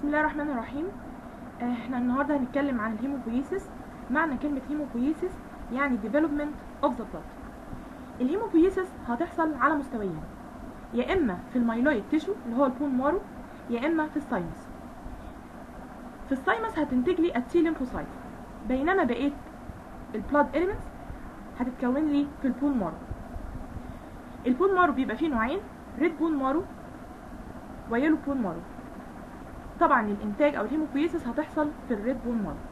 بسم الله الرحمن الرحيم آه، احنا النهارده هنتكلم عن الهيموبويسيس معنى كلمة هيموبويسيس يعني development of the blood الهيموبويسيس هتحصل على مستويين يا اما في المايلويد تيشو اللي هو البون مارو يا اما في السايمس في السايمس هتنتج لي التي ليمفوسايت بينما بقيه البلاد اليمنتس هتتكون لي في البون مارو البون مارو بيبقى فيه نوعين ريد بون مارو ويلو بون مارو طبعا الانتاج او الهيموبويسيس هتحصل في الريد بون مارو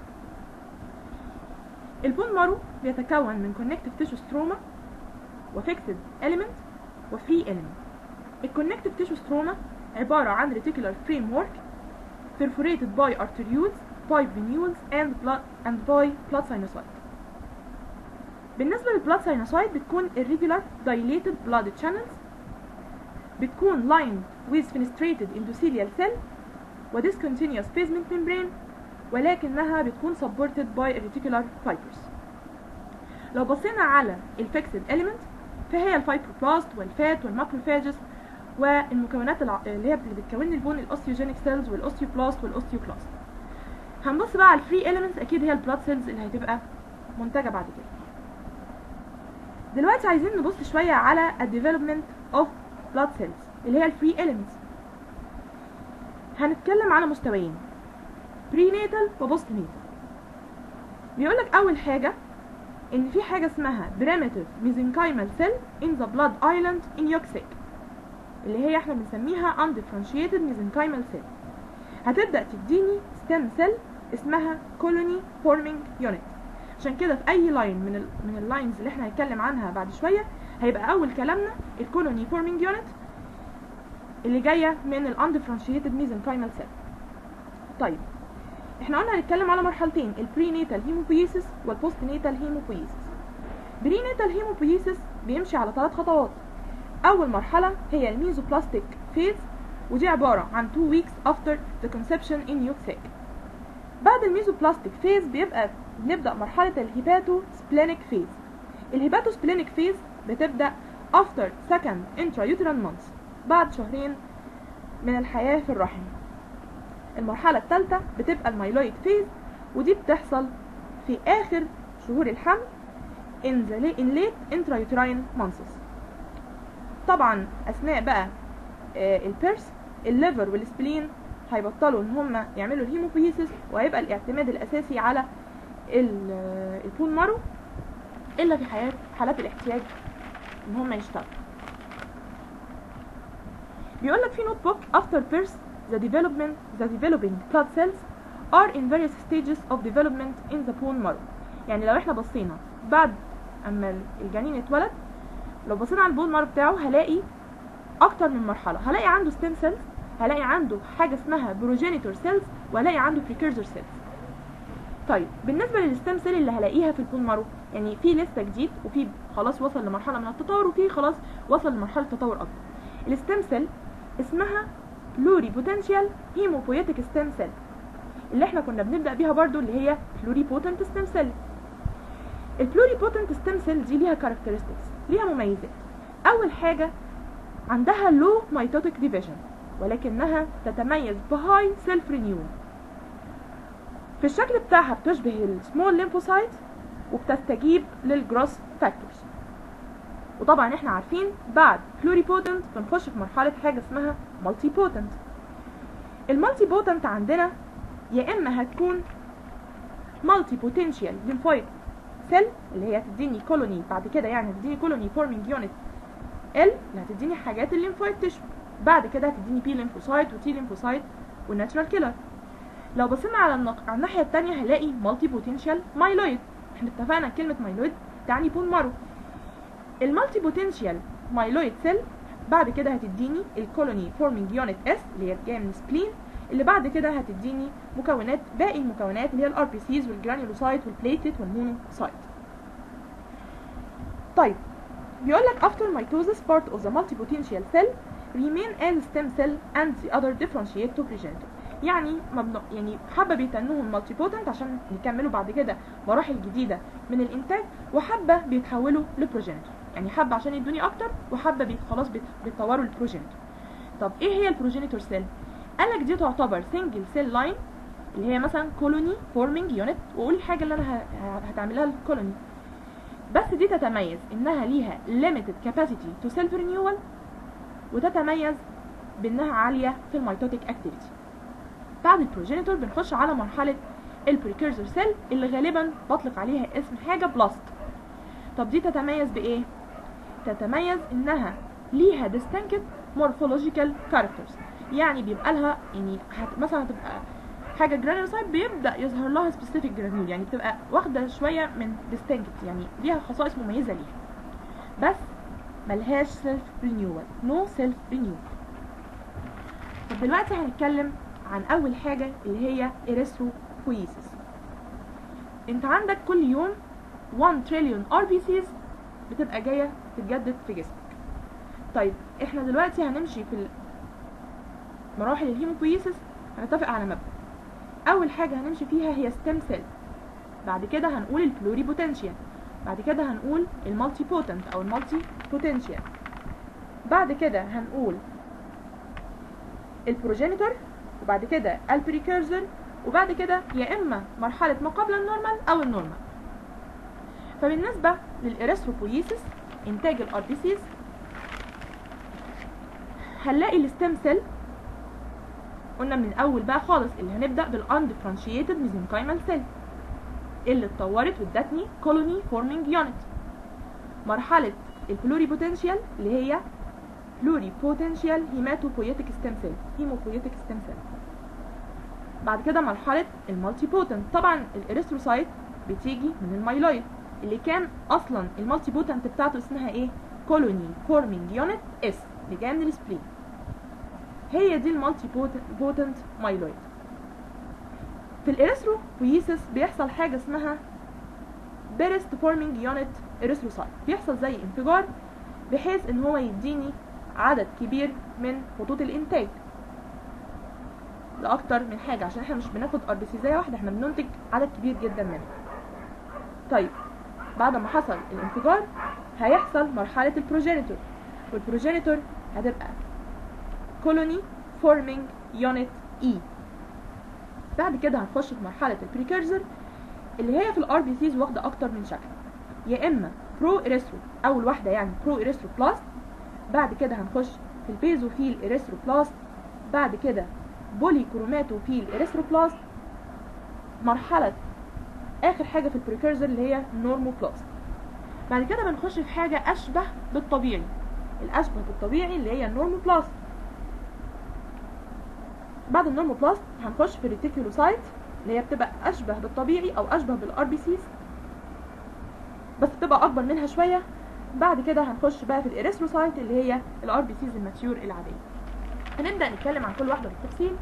البون مارو بيتكون من كونكتيف تيشو ستروما وفيكسد اليمنت وفري اليمنت الكونكتيف تيشو ستروما عبارة عن reticular framework perforated by arterioles by venules and blood and by blood sinusoid بالنسبة للبلاد sinusoid بتكون irregular dilated blood channels بتكون lined with fenestrated endothelial cell و discontinuous basement membrane ولكنها بتكون supported by reticular fibers لو بصينا على الفيكسد element فهي الفايبروبلاست والفات والماكروفاجز والمكونات الع... اللي هي اللي بتكون لي البون الاوستيوجينيك سيلز والاوستيوبلاست والاوستيوكلاست هنبص بقى على الفري اليمنتس اكيد هي البلاد سيلز اللي هتبقى منتجه بعد كده دلوقتي عايزين نبص شويه على الديفلوبمنت اوف بلاد سيلز اللي هي الفري اليمنتس هنتكلم على مستويين برينيتال وبوست نيتال بيقول لك اول حاجه ان في حاجه اسمها primitive mesenchymal cell in the blood island in yolk sac اللي هي احنا بنسميها undifferentiated mesenchymal cell هتبدا تديني stem cell اسمها colony forming unit عشان كده في اي لاين من ال من اللاينز اللي احنا هنتكلم عنها بعد شويه هيبقى اول كلامنا الكولوني فورمينج يونت اللي جايه من ال undifferentiated mesenchymal cell طيب احنا قلنا هنتكلم على مرحلتين البرينيتال هيموبويسيس والبوستنيتال هيموبويسيس برينيتال هيموبويسيس بيمشي على ثلاث خطوات اول مرحله هي الميزوبلاستيك فيز ودي عباره عن 2 weeks after the conception in yolk sac بعد الميزوبلاستيك فيز بيبقى بنبدا مرحله الهيباتو سبلينيك فيز الهيباتو سبلينيك فيز بتبدا after second intrauterine months بعد شهرين من الحياه في الرحم المرحلة الثالثة بتبقى المايلويد فيز ودي بتحصل في آخر شهور الحمل in the in late intrauterine months طبعا أثناء بقى آه البيرس الليفر والسبلين هيبطلوا ان هم يعملوا الهيموبيسيس وهيبقى الاعتماد الاساسي على البون مارو الا في حياة حالات الاحتياج ان هم يشتغلوا بيقول لك في نوت بوك after birth the development the developing blood cells are in various stages of development in the bone marrow يعني لو احنا بصينا بعد اما الجنين اتولد لو بصينا على البون مارو بتاعه هلاقي اكتر من مرحله هلاقي عنده ستيم سيلز هلاقي عنده حاجه اسمها بروجينيتور سيلز وهلاقي عنده بريكيرزر سيلز طيب بالنسبه للستيم سيل اللي هلاقيها في البون مارو يعني في لسه جديد وفي خلاص وصل لمرحله من التطور وفي خلاص وصل لمرحله تطور اكبر الستيم سيل اسمها بلوري بوتنشال هيموبويتيك ستيم سيل اللي احنا كنا بنبدا بيها برضو اللي هي بلوري بوتنت ستيم سيل البلوري بوتنت ستيم سيل دي ليها كاركترستكس ليها مميزات اول حاجه عندها لو ميتوتيك ديفيجن ولكنها تتميز بهاي سيلف رينيول في الشكل بتاعها بتشبه السمول ليمفوسايت وبتستجيب للجروس فاكتورز وطبعا احنا عارفين بعد بلوري بوتنت بنخش في مرحله حاجه اسمها مالتي بوتنت المالتي بوتنت عندنا يا اما هتكون مالتي بوتنشال ليمفويد سيل اللي هي هتديني كولوني بعد كده يعني هتديني كولوني فورمينج يونت ال اللي هتديني حاجات الليمفويد تشو بعد كده هتديني بي ليمفوسايت وتي ليمفوسايت والناتشرال كيلر لو بصينا على, النق... على الناحيه الثانيه هنلاقي مالتي بوتنشال مايلويد احنا اتفقنا كلمه مايلويد تعني بون مارو المالتي بوتنشال مايلويد سيل بعد كده هتديني الكولوني فورمينج يونت اس اللي هي جايه من سبلين اللي بعد كده هتديني مكونات باقي المكونات اللي هي الار بي سيز والجرانيولوسايت والبليتلت والمونوسايت طيب بيقول لك after mitosis part of the multipotential cell remain as stem cell and the other differentiate to progenitor يعني مبنو يعني حبه بيتنوهم المالتي بوتنت عشان يكملوا بعد كده مراحل جديده من الانتاج وحبه بيتحولوا لبروجينيتور يعني حبه عشان يدوني اكتر وحبه بيت خلاص بيت- بيتطوروا للبروجينيتور طب ايه هي البروجينيتور سيل قال لك دي تعتبر سنجل سيل لاين اللي هي مثلا كولوني فورمينج يونت وقول الحاجه اللي انا ه- ه- هتعملها الكولوني بس دي تتميز انها ليها limited capacity to self renewal وتتميز بانها عاليه في الميتوتيك اكتيفيتي بعد البروجينيتور بنخش على مرحله البريكيرسور سيل اللي غالبا بطلق عليها اسم حاجه بلاست طب دي تتميز بايه تتميز انها ليها distinctive morphological characters يعني بيبقى لها يعني هت مثلا هتبقى حاجه جرانيولوسايت بيبدا يظهر لها specific جرانيول يعني بتبقى واخده شويه من distinct يعني ليها خصائص مميزه ليها بس ملهاش سيلف رينيوال نو سيلف رينيوال طب دلوقتي هنتكلم عن اول حاجه اللي هي erythropoiesis انت عندك كل يوم 1 تريليون ار بي سيز بتبقى جايه تتجدد في جسمك طيب احنا دلوقتي هنمشي في مراحل الهيموبويسيس هنتفق على مبدأ اول حاجه هنمشي فيها هي ستيم سيل بعد كده هنقول البلوري بوتنشيال بعد كده هنقول المالتي بوتنت او المالتي بوتنشيال بعد كده هنقول البروجينيتور وبعد كده البريكيرسر وبعد كده يا اما مرحله ما قبل النورمال او النورمال فبالنسبه للاريثروبويسيس انتاج الار بي سيز هنلاقي الستيم سيل قلنا من الاول بقى خالص اللي هنبدا بالاندفرنشيتد ميزنكايمال سيل اللي اتطورت وادتني كولوني فورمينج يونت مرحله البلوري بوتنشال اللي هي بلوري بوتنشال هيماتوبويتيك ستيم سيل هيموبويتيك ستيم سيل بعد كده مرحله المالتي بوتنت طبعا الاريثروسايت بتيجي من المايلويد اللي كان اصلا المالتي بوتنت بتاعته اسمها ايه كولوني فورمينج يونت اس اللي جايه من السبلين هي دي المالتي بوتنت مايلويد في الاريثروبويسيس بيحصل حاجه اسمها بيرست فورمينج يونت اريثروسايت بيحصل زي انفجار بحيث ان هو يديني عدد كبير من خطوط الانتاج لاكتر من حاجه عشان احنا مش بناخد ار بي سي زي واحده احنا بننتج عدد كبير جدا منها طيب بعد ما حصل الانفجار هيحصل مرحله البروجينيتور والبروجينيتور هتبقى كولوني فورمينج يونت اي بعد كده هنخش في مرحله البريكيرسر اللي هي في الار بي سيز واخده اكتر من شكل يا اما برو اريثرو اول واحده يعني برو اريثرو بلاست بعد كده هنخش في البيزوفيل اريثرو بلاست بعد كده بولي كروماتوفيل اريثرو بلاست مرحله اخر حاجه في البريكيرسر اللي هي نورمو بلاست بعد كده بنخش في حاجه اشبه بالطبيعي الاشبه بالطبيعي اللي هي النورمو بلاست بعد النورمو بلاست هنخش في الريتيكولوسايت اللي هي بتبقى اشبه بالطبيعي او اشبه بالار بي سيز بس بتبقى اكبر منها شويه بعد كده هنخش بقى في الاريثروسايت اللي هي الار بي سيز الماتيور العاديه هنبدا نتكلم عن كل واحده بالتفصيل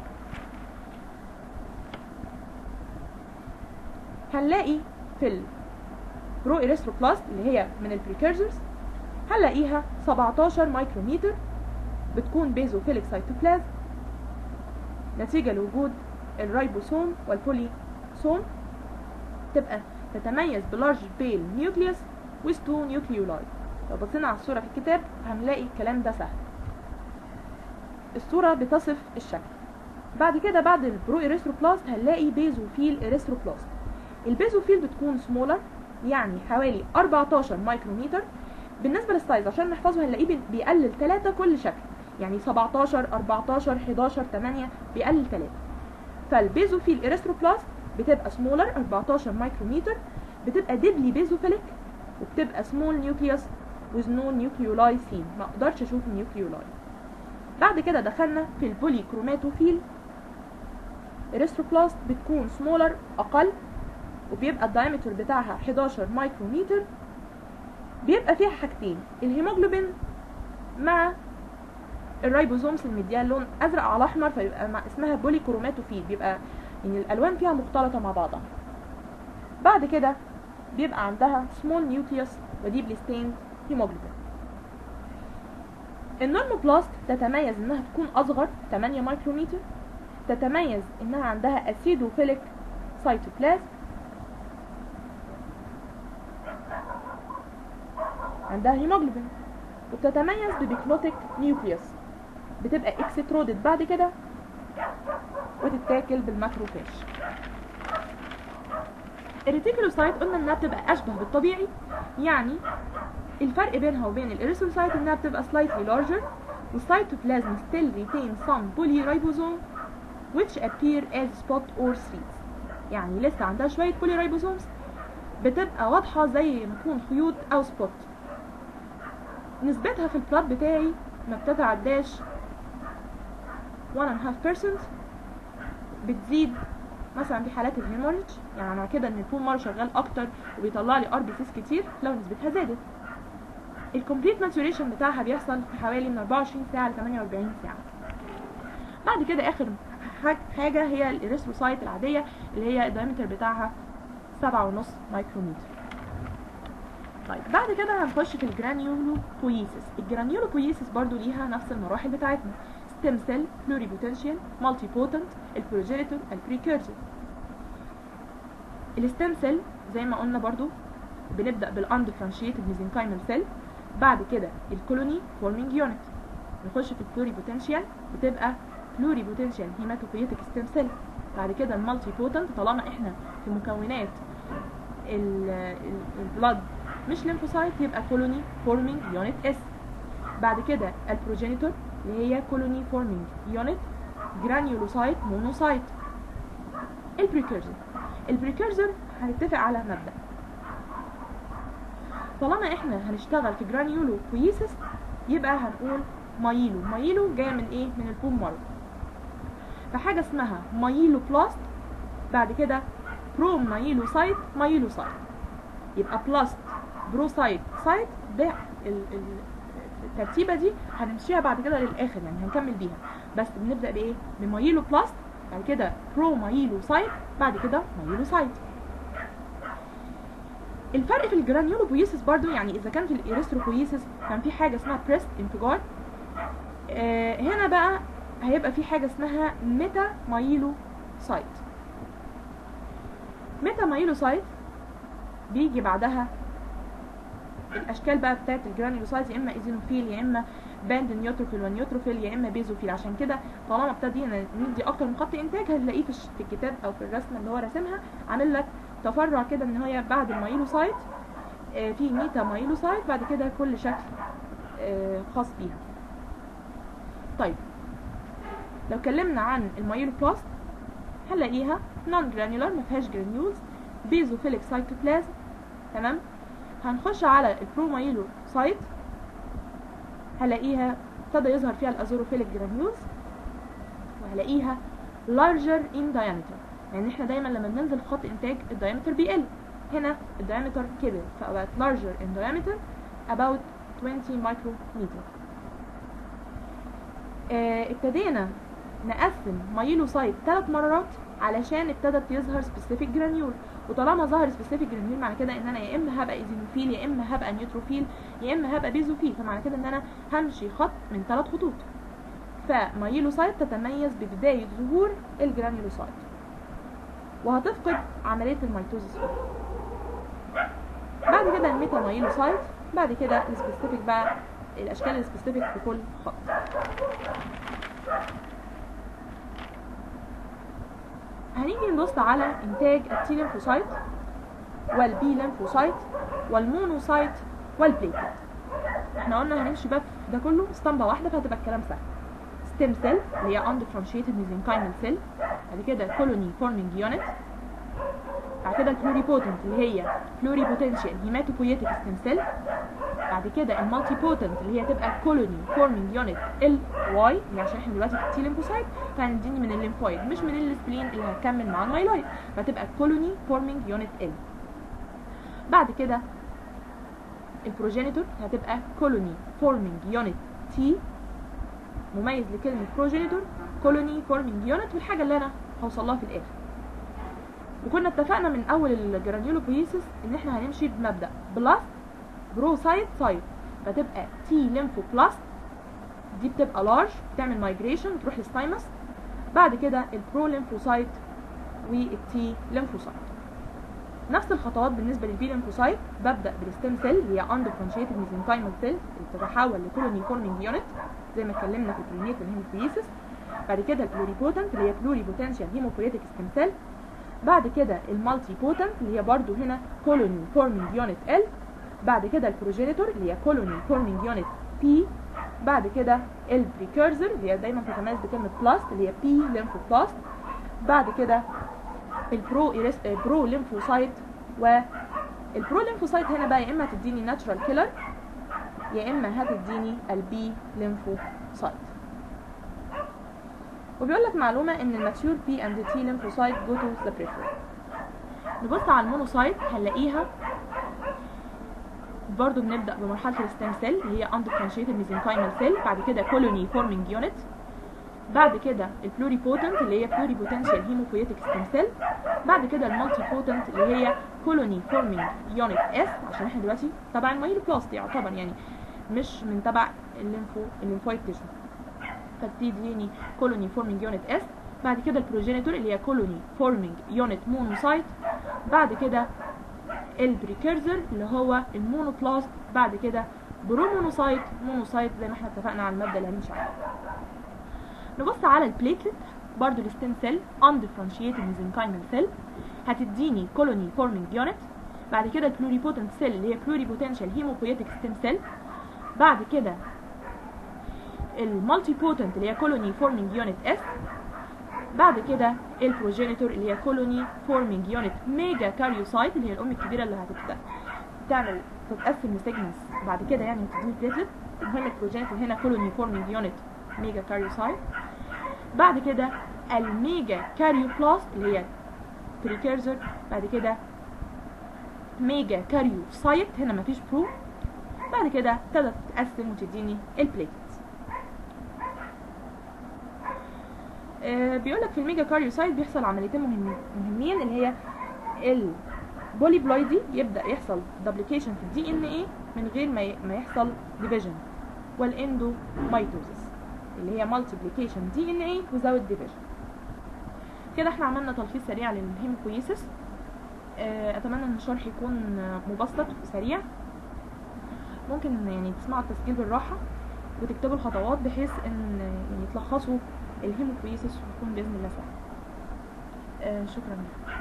هنلاقي في البرو اريثروبلاست اللي هي من البريكيرسرز هنلاقيها 17 مايكروميتر بتكون بيزوفيليك سيتوبلازم نتيجة لوجود الرايبوسوم والبوليسوم تبقى تتميز بلارج بيل نيوكليوس with two نيوكليولاي لو بصينا على الصورة في الكتاب هنلاقي الكلام ده سهل الصورة بتصف الشكل بعد كده بعد البرو اريثروبلاست هنلاقي بيزوفيل اريثروبلاست البيزوفيل بتكون سمولر يعني حوالي 14 مايكروميتر بالنسبة للسايز عشان نحفظه هنلاقيه بي- بيقلل 3 كل شكل يعني 17 14 11 8 بيقلل 3 فالبيزوفيل اريثروبلاست بتبقى سمولر 14 مايكروميتر بتبقى ديبلي بيزوفيليك وبتبقى سمول نيوكليوس with no nucleoli seen ما اقدرش اشوف النيوكليولاي بعد كده دخلنا في البولي كروماتوفيل اريثروبلاست بتكون سمولر اقل وبيبقى الدايمتر بتاعها 11 مايكروميتر بيبقى فيها حاجتين الهيموجلوبين مع الرايبوزومز المديها لون ازرق على احمر فيبقى مع اسمها بولي كروماتوفيل بيبقى يعني الالوان فيها مختلطه مع بعضها بعد كده بيبقى عندها سمول نيوكليوس وديبلي ستيند هيموجلوبين النورموبلاست تتميز انها تكون اصغر 8 مايكروميتر تتميز انها عندها اسيدوفيليك سيتوبلازم عندها هيموجلوبين وبتتميز ببيكلوتيك نيوكليوس بتبقى اكسترودد بعد كده وتتاكل بالماكروفاج الريتيكولوسايت قلنا انها بتبقى اشبه بالطبيعي يعني الفرق بينها وبين الاريثروسايت انها بتبقى slightly larger والسيتوبلازم still retain some polyribosome which appear as spot or threads يعني لسه عندها شوية polyribosome بتبقى واضحة زي ما تكون خيوط أو سبوت نسبتها في البلاد بتاعي ما بتتعداش 1.5% بتزيد مثلا في حالات الهيموريج يعني معنى كده ان البول مارو شغال اكتر وبيطلع لي ار بي سيس كتير لو نسبتها زادت الكومبليت ماتوريشن بتاعها بيحصل في حوالي من 24 ساعه ل 48 ساعه بعد كده اخر حاجه هي الاريثروسايت العاديه اللي هي الدايمتر بتاعها 7.5 مايكرومتر طيب بعد كده هنخش في الجرانيولوبويسيس الجرانيولوبويسيس برضو ليها نفس المراحل بتاعتنا ستيم سيل بلوريبوتنشال مالتي بوتنت البروجينيتور البريكيرسور الستيم سيل زي ما قلنا برضو بنبدا بالاندفرنشيتد ميزنكايمال سيل بعد كده الكولوني فورمينج يونت نخش في البلوريبوتنشال بتبقى بلوريبوتنشال هيماتوبويتيك ستيم سيل بعد كده المالتي بوتنت طالما احنا في مكونات البلاد مش ليمفوسايت يبقى كولوني فورمينج يونت اس بعد كده البروجينيتور اللي هي كولوني فورمينج يونت جرانيولوسايت مونوسايت البريكيرسور البريكيرسور هنتفق على مبدأ طالما احنا هنشتغل في جرانيولو كويسس يبقى هنقول مايلو مايلو جايه من ايه من البوم مارو فحاجه اسمها مايلو بلاست بعد كده برو مايلو سايت مايلو سايت يبقى بلاست برو سايت سايت ده ال ال الترتيبه دي هنمشيها بعد كده للاخر يعني هنكمل بيها بس بنبدا بايه بمايلو بلاست بعد كده برو مايلو سايت بعد كده مايلو سايت الفرق في الجرانيولوبويسيس برضو يعني اذا كان في الاريثروبويسيس كان في حاجه اسمها بريست انفجار آه هنا بقى هيبقى في حاجه اسمها ميتا مايلو سايت ميتا مايلو سايت بيجي بعدها الاشكال بقى بتاعت الجرانيولوسايت يا اما ايزينوفيل يا اما باند نيوتروفيل ونيوتروفيل يا اما بيزوفيل عشان كده طالما ابتدينا ندي اكتر من خط انتاج هنلاقيه في في الكتاب او في الرسمه اللي هو راسمها عامل لك تفرع كده ان هي بعد المايلوسايت آه في ميتا مايلوسايت بعد كده كل شكل آه خاص بيها طيب لو اتكلمنا عن المايلوبلاست هنلاقيها نون جرانيولار ما فيهاش جرانيولز بيزوفيليك سايتوبلازم تمام هنخش على البرومايلو سايت هلاقيها ابتدى يظهر فيها الازوروفيليك جرانيولز وهلاقيها larger in diameter يعني احنا دايما لما بننزل في خط انتاج الدايمتر بيقل هنا الدايمتر كبر فبقت larger in diameter about 20 micrometer اه ابتدينا نقسم مايلو سايت ثلاث مرات علشان ابتدت يظهر سبيسيفيك جرانيول وطالما ظهر سبيسيفيك جرانيول معنى كده ان انا يا اما هبقى ايزينوفيل يا اما هبقى نيوتروفيل يا اما هبقى بيزوفيل فمعنى كده ان انا همشي خط من ثلاث خطوط فمايلوسايت تتميز ببداية ظهور الجرانيولوسايت وهتفقد عملية الميتوزيس بعد كده الميتا مايلوسايت بعد كده السبيسيفيك بقى الاشكال السبيسيفيك في كل خط هنيجي نبص على انتاج التي ليمفوسايت والبي ليمفوسايت والمونوسايت والبليتلت احنا قلنا هنمشي بقى في ده كله اسطمبه واحده فهتبقى الكلام سهل ستيم سيل اللي هي undifferentiated mesenchymal cell بعد كده colony forming unit بعد كده البلوريبوتنت اللي هي pluripotential hematopoietic stem cell بعد كده المالتي بوتنت اللي هي تبقى colony forming unit ال واي اللي عشان احنا دلوقتي في التي ليمفوسايت فهنديني من الليمفويد مش من السبلين اللي هتكمل مع المايلويد فتبقى colony forming unit ال بعد كده البروجينيتور هتبقى colony forming unit تي مميز لكلمة بروجينيتور كولوني فورمينج يونت والحاجة اللي أنا هوصل لها في الآخر وكنا اتفقنا من أول الجرانيولوبويسيس إن إحنا هنمشي بمبدأ بلاست برو سايت سايت فتبقى تي ليمفو بلاست دي بتبقى لارج بتعمل مايجريشن تروح للستايمس بعد كده البرو ليمفوسايت والتي ليمفوسايت نفس الخطوات بالنسبه للبي ليمفوسايت ببدا بالستيم سيل اللي هي اندوفرنشيتد ميزنكايمال سيل اللي بتتحول لكولوني فورمينج يونت زي ما اتكلمنا في البرينيت والهيموبيسيس بعد كده البلوريبوتنت اللي هي بلوري بوتنشال هيموبويتيك ستيم سيل بعد كده المالتي بوتنت اللي هي برضو هنا كولوني فورمينج يونت ال بعد كده البروجينيتور اللي هي كولوني فورمينج يونت بي بعد كده البريكورسور اللي هي دايما بتتميز بكلمه بلاست اللي هي بي ليمفوبلاست بعد كده البرو إيريس... برو ليمفوسايت والبرو ليمفوسايت هنا بقى يا اما هتديني ناتشرال كيلر يا اما هتديني البي ليمفوسايت وبيقول لك معلومه ان الماتيور بي اند تي ليمفوسايت جو تو ذا بريفرال نبص على المونوسايت هنلاقيها برضو بنبدا بمرحله الستيم سيل اللي هي اندفرنشيتد ميزنكايمال سيل بعد كده كولوني فورمينج يونت بعد كده البلوري بوتنت اللي هي بلوري بوتنشال هيموبويتيك ستيم سيل بعد كده المالتي بوتنت اللي هي كولوني فورمينج يونت اس عشان احنا دلوقتي تبع المايلوبلاست يعتبر يعني مش من تبع الليمفو الليمفويد تيشو فبتديني كولوني فورمينج يونت اس بعد كده البروجينيتور اللي هي كولوني فورمينج يونت مونوسايت بعد كده البريكيرزر اللي هو المونوبلاست بعد كده برومونوسايت مونوسايت زي ما احنا اتفقنا على الماده اللي هنمشي عليها نبص على البليتلت برضو الستيم سيل undifferentiated mesenchymal سيل هتديني كولوني فورمينج يونت بعد كده البلوريبوتنت سيل اللي هي pluripotential هيموبويتيك ستيم سيل بعد كده المالتي بوتنت اللي هي كولوني فورمينج يونت اس بعد كده البروجينيتور اللي هي كولوني فورمينج يونت ميجا كاريوسايت اللي هي الام الكبيره اللي هتبدا تعمل تتقسم لسيجمنتس بعد كده يعني تديني بليتلت المهم البروجينيتور هنا كولوني فورمينج يونت ميجا كاريوسايت بعد كده الميجا كاريوبلاست اللي هي بريكيرزر بعد كده ميجا كاريوسايت هنا مفيش برو بعد كده ابتدت تتقسم وتديني البليتلتس آه بيقول لك في الميجا كاريوسايت بيحصل عمليتين مهم مهمين اللي هي البوليبلويدي يبدا يحصل دبليكيشن في الدي ان ايه من غير ما ما يحصل ديفيجن والاندوميتوزيس اللي هي multiplication دي ان ايه without division كده احنا عملنا تلخيص سريع للهيموكويسس آه اتمنى ان الشرح يكون مبسط وسريع ممكن يعني تسمعوا التسجيل بالراحه وتكتبوا الخطوات بحيث ان يعني تلخصوا الهيموكويسس ويكون باذن الله سهل آه شكرا لكم